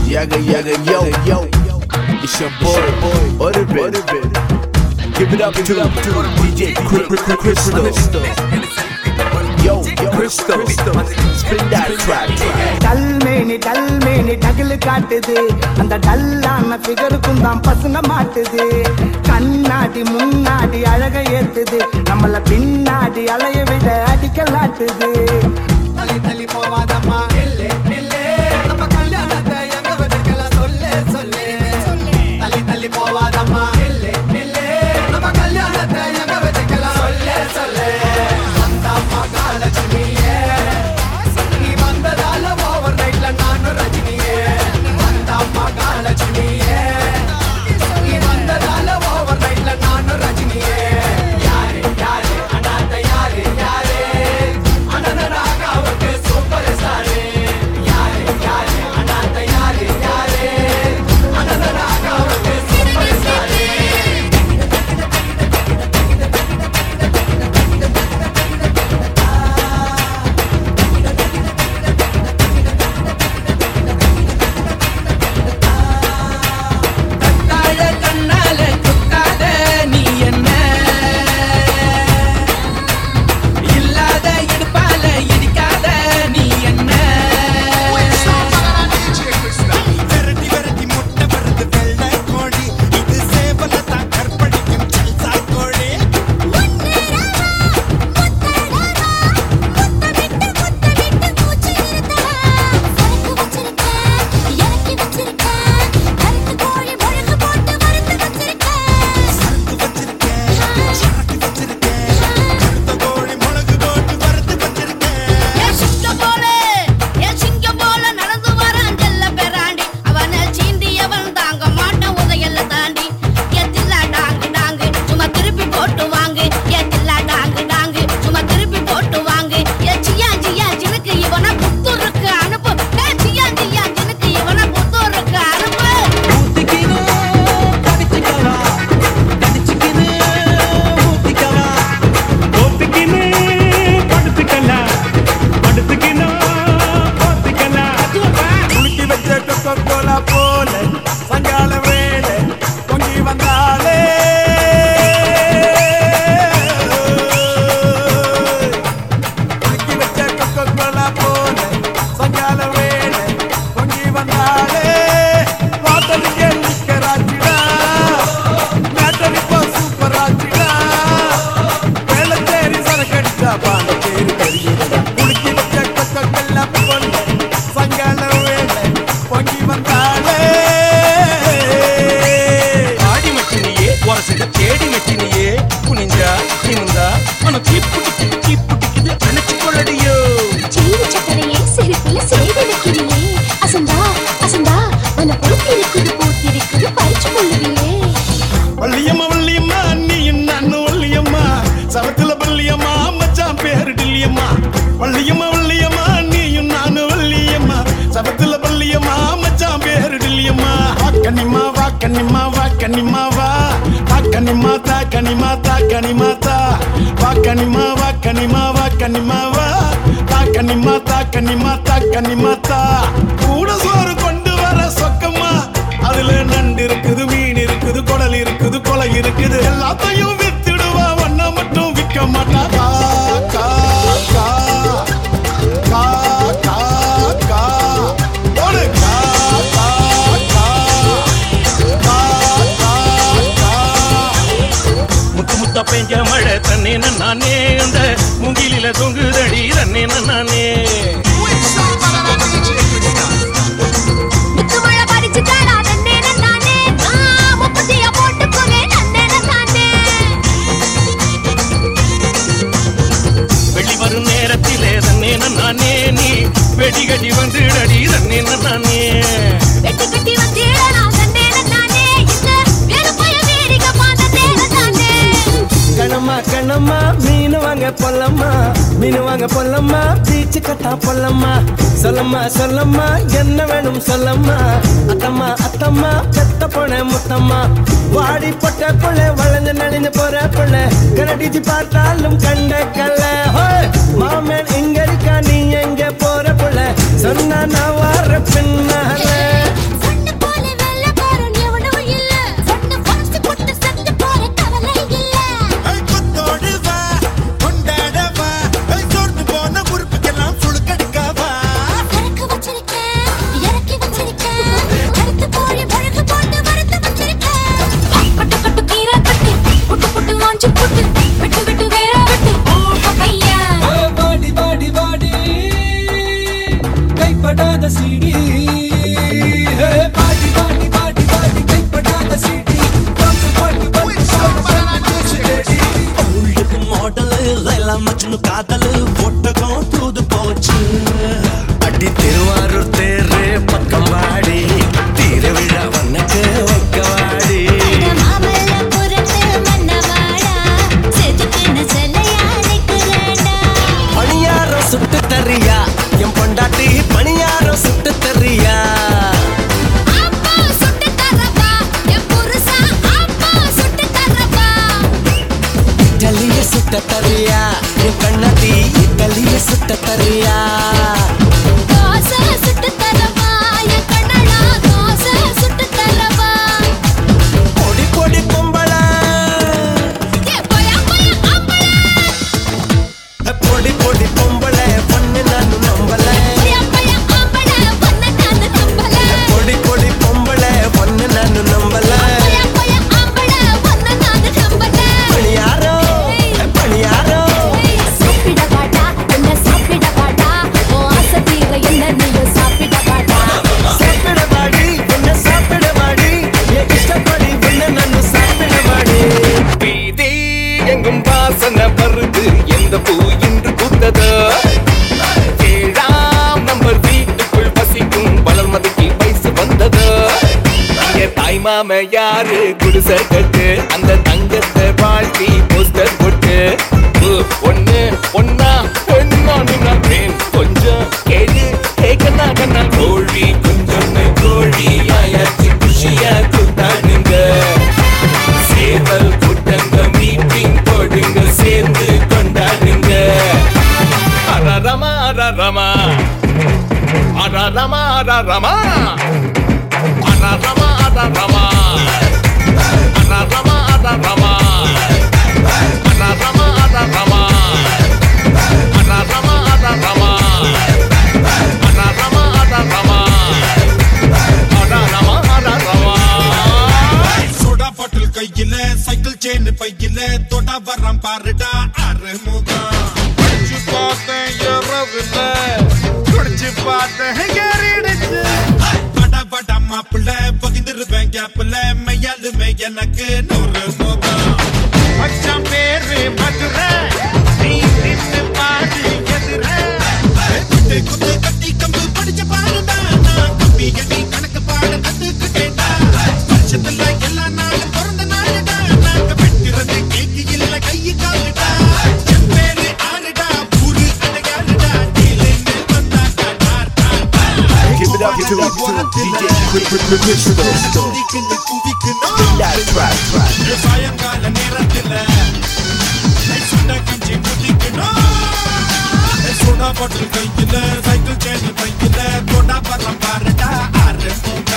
Yaga yaga yo yo. It's your boy, Orbit. Give it up to DJ Crystal. Yo, Crystal. Spin that track. டல்மேனி டல்மேனி டகுலு காட்டுது அந்த டல்லான ஃபிகருக்கும் தான் பசங்க மாட்டுது கண்ணாடி முன்னாடி அழக ஏத்துது நம்மள பின்னாடி அலைய விட அடிக்கலாட்டுது தள்ளி தள்ளி போவாதம்மா நில்லு, நில்லு. நம்ம கல்யாணத்தை எங்க வச்சுக்கலாம் சொல்லு, சொல்லு. தள்ளி தள்ளி போவாதம்மா நில்லு, நில்லு. நம்ம கல்யாணத்தை எங்க வச்சுக்கலாம் சொல்லு, சொல்லு. வந்தா மகாலட்சுமியே. நீ வந்ததால overnight ல நானும் ரஜினியே. வந்தா மகாலட்சுமியே. நீ வந்ததால overnight ல நானும் ரஜினியே. யாரு, யாரு, அனாதை யாரு, யாரு? அண்ணனாக அவருக்கு super star. யாரு, யாரு, அனாதை யாரு, யாரு? அண்ணனாக அவருக்கு super star. கத்தாழ கண்ணால குத்தாத நீ என்ன இல்லாத இடுப்பால இடிக்காத நீ என்ன விரட்டி விரட்டி முட்டை வருது வெள்ளை கோழி இது சேவல தான் கற்பழிக்கும் சல்சா கோழி சரக்கு வச்சிருக்கேன் சாட்டி வச்சிருக்கேன் கருத்த கோழி மிளகு போட்டு வறுத்து வச்சிருக்கேன் போட்டு வாங்கு என் தில்லா டாங்கு டாங்கு சும்மா திருப்பி போட்டு வாங்கு என் சியா சியா ஜினுக்கு இவனை புத்தூருக்கு அனுப்பு ஏன் சியா சியா ஜினுக்கு இவனை புத்தூருக்கு அனுப்பு ஊத்திக்கினு கடிச்சுக்கவா கடிச்சுக்கினு ஊத்திக்கவா ஒத்துக்கின்னு படுத்துக்கலாம் படுத்துக்கின்னு ஒத்துக்கலாம் குலுக்கி வச்ச கொக்கோ கோலா போல சங்கால வேலை பொங்கி வந்தாலே குலுக்கி வச்ச கொக்கோ கோலா போல சங்கால வேலை பொங்கி வந்தாலே வாட்டலுக்கு நிக்கராச்சிடா மேட்டரிப்போ சூப்பர் ஆச்சிடா வேளச்சேரி சரக்கடிச்சா பாண்டச்சேரி கருகிறதா குலுக்கி வச்ச கொக்கோ கோலா போல சங்கால வேலை பொங்கி வந்தாலே ஆடி மச்சினியே உரசுக தேடி மச்சினியே குனிஞ்சா நிமிந்தா உனக்கு கீப்புட்டிக்குது கீப்புட்டிக்குது அணைச்சு கொள்ளடியோ சீனி சக்கரையே சிரிப்புல சேவை வைக்கிறியே அசந்தா அசந்தா உன பொறுத்து இருக்குது பூத்தி இருக்குது பறிச்சு கொள்ளுவியே வள்ளியம்மா வள்ளியம்மா நீயும் நானும் வள்ளியம்மா சவத்துல வள்ளியம்மா மச்சான் பேரு டில்லியம்மா வள்ளியம்மா வள்ளியம்மா நீயும் நானும் வள்ளியம்மா சவத்துல வள்ளியம்மா மச்சான் பேரு டில்லியம்மா வாக்கனிமா வாக்கனிமா வாக்கனிமா வா வாக்கனிமா தாக்கனிமா தாக்கனிமா தா வாக்கனிமா வாக்கனிமா வாக்கனிமா வா தாக்கனிமா தாக்கனிமா தாக்கனிமா தா கூட சோறு கொண்டு வர சொக்கம்மா அதுல நண்டு இருக்குது மீன் இருக்குது குடல் இருக்குது கொலை இருக்குது எல்லாத்தையும் வித்துடுவா ஒன்ன மட்டும் விற்க மாட்டா கா, கா, கா. கா, கா, கா. போடு. கா, கா, கா. கா, கா, கா. முத்து முத்தா பெஞ்ச மழை தன்னே நானே அந்த முகிலில தொங்குதடி தன்னே நானே முத்து மழை பறிச்சு தாடா நன்னே நன்னானே நான் முப்பத்திய போட்டு போலே நன்னே நன்னானே வெளி வரும் நேரத்திலே தன்னே நானே நீ வெடிகடி வந்துடடி தன்னே நானே வெட்டி கட்டி வந்தேடா நன்னே நன்னானே இந்த வெறுப்பைய வேடிக்கை பார்த்ததே நன்னானே கணமா கணமா மீன் வாங்க பொல்லம்மா மீன் வாங்க பொல்லம்மா பீச்சு கட்டா பொல்லம்மா சொல்லம்மா சொல்லம்மா என்ன வேணும் சொல்லம்மா அத்தம்மா அத்தம்மா பெத்த பொண்ணு முத்தம்மா வாடி பொட்ட புள்ள வளைஞ்சு நடிஞ்சு போற புள்ள கரடிச்சு பார்த்தாலும் கண்ட கல்ல மாமன் எங்க இருக்கா நீ எங்க போற புள்ள சொன்னா நான் வார பின்னால மாம யாரு குடிசை கட்டு அந்த தங்கத்தை வாழ்த்தி போஸ்டர் போட்டு உ, ஒண்ணு ஒன்னா ஒன்னா நின்னா தேன் கொஞ்சம் கேளு கேக்கனா கண்ணா கோழி கொஞ்சம் கோழி ஆயாச்சு குஷியா கூட்டாடுங்க சேவல் கூட்டங்க மீட்டிங் போடுங்க சேர்ந்து கொண்டாடுங்க அரரமா அரரமா அரரமா அரரமா அரரமா அரரமா அரரமா அரரமா அரரமா அரரமா அரரமா அரரமா அரரமா அரரமா அரரமா அரரமா சோடா பாட்டில் கையில சைக்கிள் செயின் பையில தொட்டா வரம் பாருடா அறுமுகம் படிச்சு பார்த்தேன் இரவுல குடிச்சு பார்த்தேன் ஏறிடுச்சு பட பட மாப்பிள்ள பகிர்ந்துருவேன் கேப்ல மையாலுமே எனக்கு நூறு முகம் மச்சான் பேரு மதுரை நீ நின்னு பாடு எதிர குத்து குத்து கட்டி கம்பு படிச்ச பாருடா நான் கம்பி எண்ணி கணக்கு பாட கத்துக்கிட்டேன்டா வருஷத்துல எல்லா நாளும் பிறந்த நாளுடா நாங்க வெட்டுறது கேக்கு இல்ல கையு காலுடா என் பேரு ஆளுடா ஊரு அடையாளுடா டீலின்னு வந்தா டார் டார் Give it up to DJ Crystal. குதிக்குன்னு குதிக்கணும் That track, track. சாயங்கால நேரத்துல சுண்ட கஞ்சி குதிக்கணும் சோடா பாட்டில் கையில சைக்கிள் செயின் பையில கொடா பரம் பாருடா ஆறு